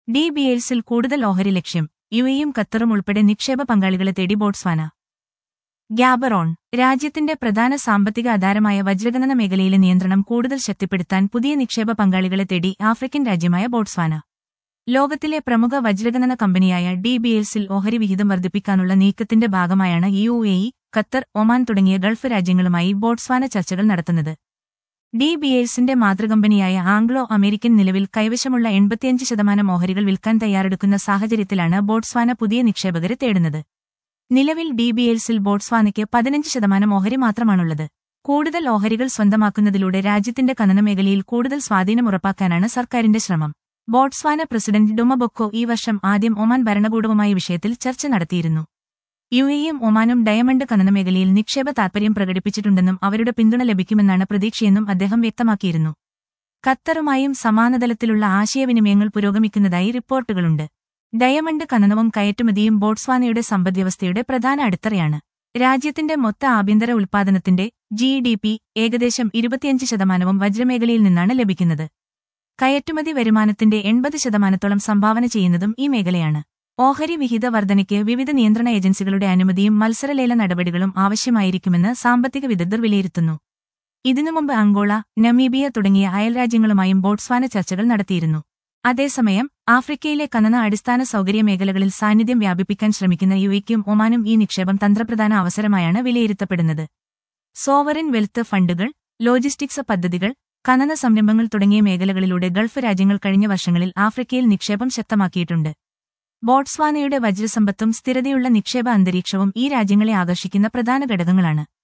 D B എൽസിൽ കൂടുതൽ ഓഹരി ലക്ഷ്യം യു എയും ഖത്തറും ഉൾപ്പെടെ നിക്ഷേപ പങ്കാളികളെ തേടി ബോട്സ്വാന ഗ്യാബറോൺ രാജ്യത്തിന്റെ പ്രധാന സാമ്പത്തിക ആധാരമായ വജ്രഖനന മേഖലയിലെ നിയന്ത്രണം കൂടുതൽ ശക്തിപ്പെടുത്താൻ പുതിയ നിക്ഷേപ പങ്കാളികളെ തേടി ആഫ്രിക്കൻ രാജ്യമായ ബോട്സ്വാന ലോകത്തിലെ പ്രമുഖ വജ്രഖനന കമ്പനിയായ ഡി ബി എൽസിൽ ഓഹരി വിഹിതം വർദ്ധിപ്പിക്കാനുള്ള നീക്കത്തിന്റെ ഭാഗമായാണ് U A E Qatar Oman തുടങ്ങിയ ഗൾഫ് രാജ്യങ്ങളുമായി ബോട്സ്വാന ചർച്ചകൾ നടത്തുന്നത് ഡി ബി എൽസിന്റെ മാതൃകമ്പനിയായ ആംഗ്ലോ അമേരിക്കൻ നിലവിൽ കൈവശമുള്ള എൺപത്തിയഞ്ച് ശതമാനം ഓഹരികൾ വിൽക്കാൻ തയ്യാറെടുക്കുന്ന സാഹചര്യത്തിലാണ് ബോട്സ്വാന പുതിയ നിക്ഷേപകരെ തേടുന്നത് നിലവിൽ ഡി ബി എൽസിൽ ബോട്സ്വാനയ്ക്ക് പതിനഞ്ച് ശതമാനം ഓഹരി മാത്രമാണുള്ളത് കൂടുതൽ ഓഹരികൾ സ്വന്തമാക്കുന്നതിലൂടെ രാജ്യത്തിന്റെ ഖനന മേഖലയിൽ കൂടുതൽ സ്വാധീനം ഉറപ്പാക്കാനാണ് സർക്കാരിന്റെ ശ്രമം ബോട്സ്വാന പ്രസിഡന്റ് ഡുമബൊക്കോ ഈ വർഷം ആദ്യം ഒമാൻ ഭരണകൂടവുമായി വിഷയത്തിൽ ചർച്ച നടത്തിയിരുന്നു യു എയും ഒമാനും ഡയമണ്ട് ഖനന മേഖലയിൽ നിക്ഷേപ താൽപര്യം പ്രകടിപ്പിച്ചിട്ടുണ്ടെന്നും അവരുടെ പിന്തുണ ലഭിക്കുമെന്നാണ് പ്രതീക്ഷയെന്നും അദ്ദേഹം വ്യക്തമാക്കിയിരുന്നു ഖത്തറുമായും സമാനതലത്തിലുള്ള ആശയവിനിമയങ്ങൾ പുരോഗമിക്കുന്നതായി റിപ്പോർട്ടുകളുണ്ട് ഡയമണ്ട് ഖനനവും കയറ്റുമതിയും ബോട്സ്വാനയുടെ സമ്പദ്വ്യവസ്ഥയുടെ പ്രധാന അടിത്തറയാണ് രാജ്യത്തിന്റെ മൊത്ത ആഭ്യന്തര ഉൽപ്പാദനത്തിന്റെ ജി ഡി പി ഏകദേശം ഇരുപത്തിയഞ്ച് ശതമാനവും വജ്രമേഖലയിൽ നിന്നാണ് ലഭിക്കുന്നത് കയറ്റുമതി വരുമാനത്തിന്റെ എൺപത് ശതമാനത്തോളം സംഭാവന ചെയ്യുന്നതും ഈ മേഖലയാണ് ഓഹരി വിഹിത വർധനയ്ക്ക് വിവിധ നിയന്ത്രണ ഏജൻസികളുടെ അനുമതിയും മത്സരലേല നടപടികളും ആവശ്യമായിരിക്കുമെന്ന് സാമ്പത്തിക വിദഗ്ധർ വിലയിരുത്തുന്നു ഇതിനു മുമ്പ് അങ്കോള നമീബിയ തുടങ്ങിയ അയൽരാജ്യങ്ങളുമായും ബോട്സ്വാന ചർച്ചകൾ നടത്തിയിരുന്നു അതേസമയം ആഫ്രിക്കയിലെ ഖനന അടിസ്ഥാന സൗകര്യ മേഖലകളിൽ സാന്നിധ്യം വ്യാപിപ്പിക്കാൻ ശ്രമിക്കുന്ന യുഎക്കും ഒമാനും ഈ നിക്ഷേപം തന്ത്രപ്രധാന അവസരമായാണ് വിലയിരുത്തപ്പെടുന്നത് സോവറിൻ വെൽത്ത് ഫണ്ടുകൾ ലോജിസ്റ്റിക്സ് പദ്ധതികൾ ഖനന സംരംഭങ്ങൾ തുടങ്ങിയ മേഖലകളിലൂടെ ഗൾഫ് രാജ്യങ്ങൾ കഴിഞ്ഞ വർഷങ്ങളിൽ ആഫ്രിക്കയിൽ നിക്ഷേപം ശക്തമാക്കിയിട്ടുണ്ട് ബോട്സ്വാനയുടെ വജ്രസമ്പത്തും സ്ഥിരതയുള്ള നിക്ഷേപ അന്തരീക്ഷവും ഈ രാജ്യങ്ങളെ ആകർഷിക്കുന്ന പ്രധാന ഘടകങ്ങളാണ്